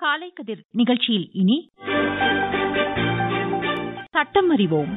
காலை கதிர் நிகழ்ச்சியில் இனி சட்டம் அறிவோம்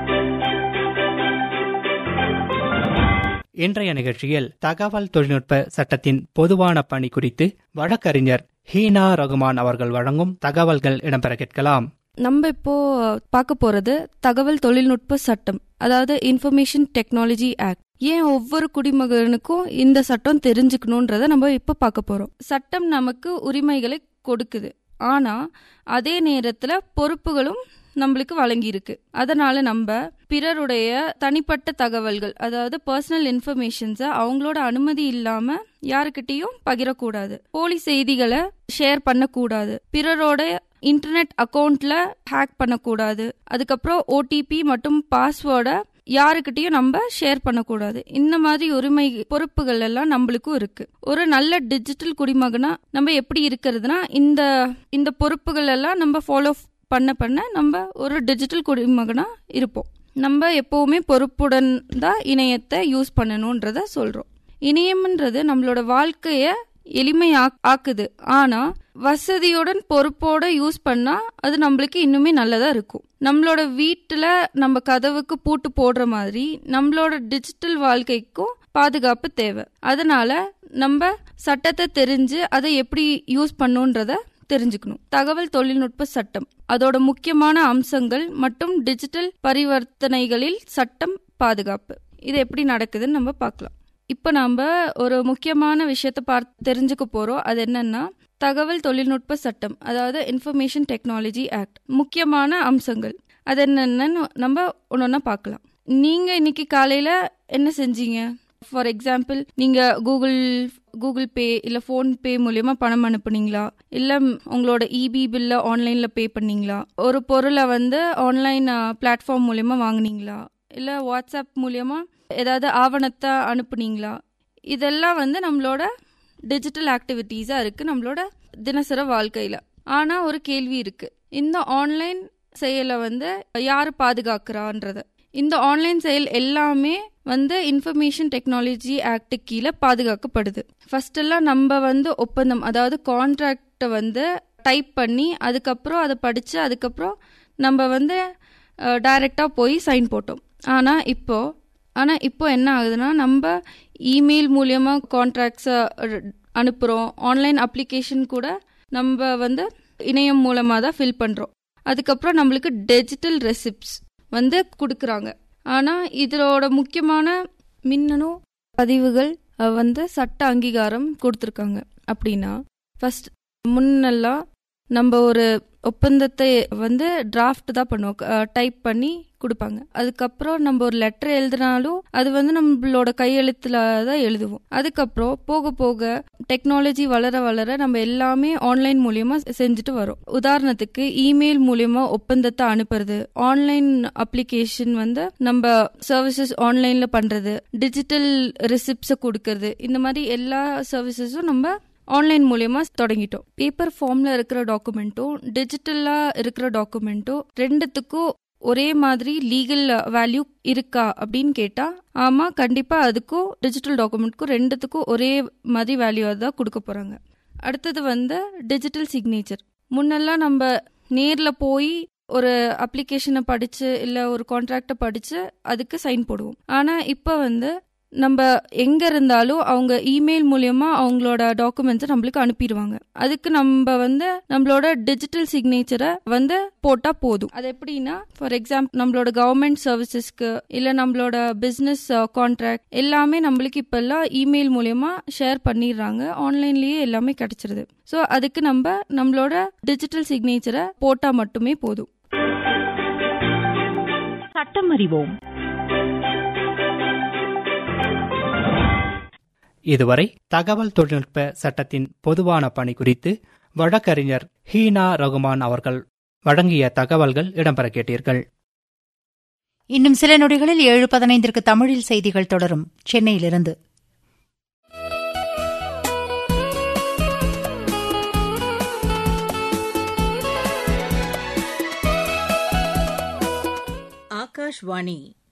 இன்றைய நிகழ்ச்சியில் தகவல் தொழில்நுட்ப சட்டத்தின் பொதுவான பணி குறித்து வழக்கறிஞர் ஹீனா ரகுமான் அவர்கள் வழங்கும் தகவல்கள் இடம்பெற கேட்கலாம் நம்ம இப்போ பார்க்க போறது தகவல் தொழில்நுட்ப சட்டம் அதாவது இன்ஃபர்மேஷன் டெக்னாலஜி ஆக்ட் ஏன் ஒவ்வொரு குடிமகனுக்கும் இந்த சட்டம் தெரிஞ்சுக்கணுன்றத நம்ம இப்ப பார்க்க போறோம் சட்டம் நமக்கு உரிமைகளை கொடுக்குது ஆனா அதே நேரத்துல பொறுப்புகளும் நம்மளுக்கு வழங்கி இருக்கு அதனால நம்ம பிறருடைய தனிப்பட்ட தகவல்கள் அதாவது பர்சனல் இன்ஃபர்மேஷன்ஸை அவங்களோட அனுமதி இல்லாம யாருக்கிட்டையும் பகிரக்கூடாது போலி செய்திகளை ஷேர் பண்ணக்கூடாது பிறரோட இன்டர்நெட் அக்கவுண்ட்ல ஹேக் பண்ணக்கூடாது அதுக்கப்புறம் ஓடிபி மற்றும் பாஸ்வேர்டை யாருக்கிட்டையும் நம்ம ஷேர் பண்ணக்கூடாது இந்த மாதிரி உரிமை பொறுப்புகள் எல்லாம் நம்மளுக்கும் இருக்கு ஒரு நல்ல டிஜிட்டல் குடிமகனா நம்ம எப்படி இருக்கிறதுனா இந்த இந்த பொறுப்புகள் எல்லாம் நம்ம ஃபாலோ பண்ண பண்ண நம்ம ஒரு டிஜிட்டல் குடிமகனா இருப்போம் நம்ம எப்பவுமே பொறுப்புடன் தான் இணையத்தை யூஸ் பண்ணணுன்றத சொல்றோம் இணையம்ன்றது நம்மளோட வாழ்க்கைய எளிமை ஆக்குது ஆனா வசதியுடன் பொறுப்போட யூஸ் பண்ணா அது நம்மளுக்கு இன்னுமே நல்லதா இருக்கும் நம்மளோட வீட்டுல நம்ம கதவுக்கு பூட்டு போடுற மாதிரி நம்மளோட டிஜிட்டல் வாழ்க்கைக்கும் பாதுகாப்பு தேவை அதனால நம்ம சட்டத்தை தெரிஞ்சு அதை எப்படி யூஸ் பண்ணுன்றத தெரிஞ்சுக்கணும் தகவல் தொழில்நுட்ப சட்டம் அதோட முக்கியமான அம்சங்கள் மற்றும் டிஜிட்டல் பரிவர்த்தனைகளில் சட்டம் பாதுகாப்பு இது எப்படி நடக்குதுன்னு நம்ம பார்க்கலாம் இப்போ நம்ம ஒரு முக்கியமான விஷயத்த பார்த்து தெரிஞ்சுக்க போறோம் அது என்னன்னா தகவல் தொழில்நுட்ப சட்டம் அதாவது இன்ஃபர்மேஷன் டெக்னாலஜி ஆக்ட் முக்கியமான அம்சங்கள் அது என்னென்னு நம்ம ஒன்னொன்னா பார்க்கலாம் நீங்க இன்னைக்கு காலையில என்ன செஞ்சீங்க ஃபார் எக்ஸாம்பிள் நீங்க கூகுள் கூகுள் பே இல்ல ஃபோன் பே மூலியமா பணம் அனுப்புனீங்களா இல்ல உங்களோட இபி பில்ல ஆன்லைன்ல பே பண்ணீங்களா ஒரு பொருளை வந்து ஆன்லைன் பிளாட்ஃபார்ம் மூலியமா வாங்குனீங்களா இல்ல வாட்ஸ்அப் மூலியமா ஏதாவது ஆவணத்தை அனுப்புனீங்களா இதெல்லாம் வந்து நம்மளோட டிஜிட்டல் ஆக்டிவிட்டீஸா இருக்கு நம்மளோட தினசர வாழ்க்கையில ஆனா ஒரு கேள்வி இருக்கு இந்த ஆன்லைன் செயலை வந்து யாரு பாதுகாக்கிறான்றத இந்த ஆன்லைன் செயல் எல்லாமே வந்து இன்ஃபர்மேஷன் டெக்னாலஜி ஆக்ட் கீழே பாதுகாக்கப்படுது ஃபர்ஸ்ட் எல்லாம் நம்ம வந்து ஒப்பந்தம் அதாவது கான்ட்ராக்டை வந்து டைப் பண்ணி அதுக்கப்புறம் அதை படிச்சு அதுக்கப்புறம் நம்ம வந்து டைரக்டா போய் சைன் போட்டோம் ஆனா இப்போ ஆனா இப்போ என்ன ஆகுதுன்னா நம்ம இமெயில் மூலியமா கான்ட்ராக்ட்ஸை அனுப்புறோம் ஆன்லைன் அப்ளிகேஷன் கூட நம்ம வந்து இணையம் மூலமா தான் ஃபில் பண்றோம் அதுக்கப்புறம் நம்மளுக்கு டிஜிட்டல் ரெசிப்ட்ஸ் வந்து கொடுக்குறாங்க ஆனா இதோட முக்கியமான மின்னணு பதிவுகள் வந்து சட்ட அங்கீகாரம் கொடுத்துருக்காங்க அப்படின்னா ஃபர்ஸ்ட் முன்னெல்லாம் நம்ம ஒரு ஒப்பந்தத்தை வந்து டிராஃப்ட் தான் பண்ணுவோம் டைப் பண்ணி கொடுப்பாங்க அதுக்கப்புறம் நம்ம ஒரு லெட்டர் எழுதினாலும் அது வந்து நம்மளோட கையெழுத்துல தான் எழுதுவோம் அதுக்கப்புறம் போக போக டெக்னாலஜி வளர வளர நம்ம எல்லாமே ஆன்லைன் மூலியமா செஞ்சுட்டு வரோம் உதாரணத்துக்கு இமெயில் மூலியமா ஒப்பந்தத்தை அனுப்புறது ஆன்லைன் அப்ளிகேஷன் வந்து நம்ம சர்வீசஸ் ஆன்லைன்ல பண்றது டிஜிட்டல் ரிசிப்ட்ஸை கொடுக்கறது இந்த மாதிரி எல்லா சர்வீசஸும் நம்ம ஆன்லைன் மூலியமா தொடங்கிட்டோம் பேப்பர் ஃபார்ம்ல இருக்கிற டாக்குமெண்ட்டும் டிஜிட்டலா இருக்கிற டாக்குமெண்ட்டும் ரெண்டுத்துக்கும் ஒரே மாதிரி லீகல் வேல்யூ இருக்கா அப்படின்னு கேட்டா ஆமா கண்டிப்பா அதுக்கும் டிஜிட்டல் டாக்குமெண்ட்க்கும் ரெண்டுத்துக்கும் ஒரே மாதிரி வேல்யூ தான் கொடுக்க போறாங்க அடுத்தது வந்து டிஜிட்டல் சிக்னேச்சர் முன்னெல்லாம் நம்ம நேர்ல போய் ஒரு அப்ளிகேஷனை படிச்சு இல்ல ஒரு கான்ட்ராக்டை படிச்சு அதுக்கு சைன் போடுவோம் ஆனா இப்ப வந்து நம்ம எங்க இருந்தாலும் அவங்க இமெயில் மூலியமா அவங்களோட டாக்குமெண்ட்ஸை நம்மளுக்கு அனுப்பிடுவாங்க அதுக்கு நம்ம வந்து நம்மளோட டிஜிட்டல் சிக்னேச்சரை வந்து போட்டா போதும் அது எப்படின்னா ஃபார் எக்ஸாம்பிள் நம்மளோட கவர்மெண்ட் சர்வீசஸ்க்கு இல்ல நம்மளோட பிசினஸ் கான்ட்ராக்ட் எல்லாமே நம்மளுக்கு இப்ப எல்லாம் இமெயில் மூலியமா ஷேர் பண்ணிடுறாங்க ஆன்லைன்லயே எல்லாமே கிடைச்சிருது ஸோ அதுக்கு நம்ம நம்மளோட டிஜிட்டல் சிக்னேச்சரை போட்டா மட்டுமே போதும் சட்டம் அறிவோம் இதுவரை தகவல் தொழில்நுட்ப சட்டத்தின் பொதுவான பணி குறித்து வழக்கறிஞர் ஹீனா ரகுமான் அவர்கள் வழங்கிய தகவல்கள் இடம்பெற கேட்டீர்கள் இன்னும் சில நொடிகளில் ஏழு பதினைந்திற்கு தமிழில் செய்திகள் தொடரும் சென்னையிலிருந்து ஆகாஷ்வாணி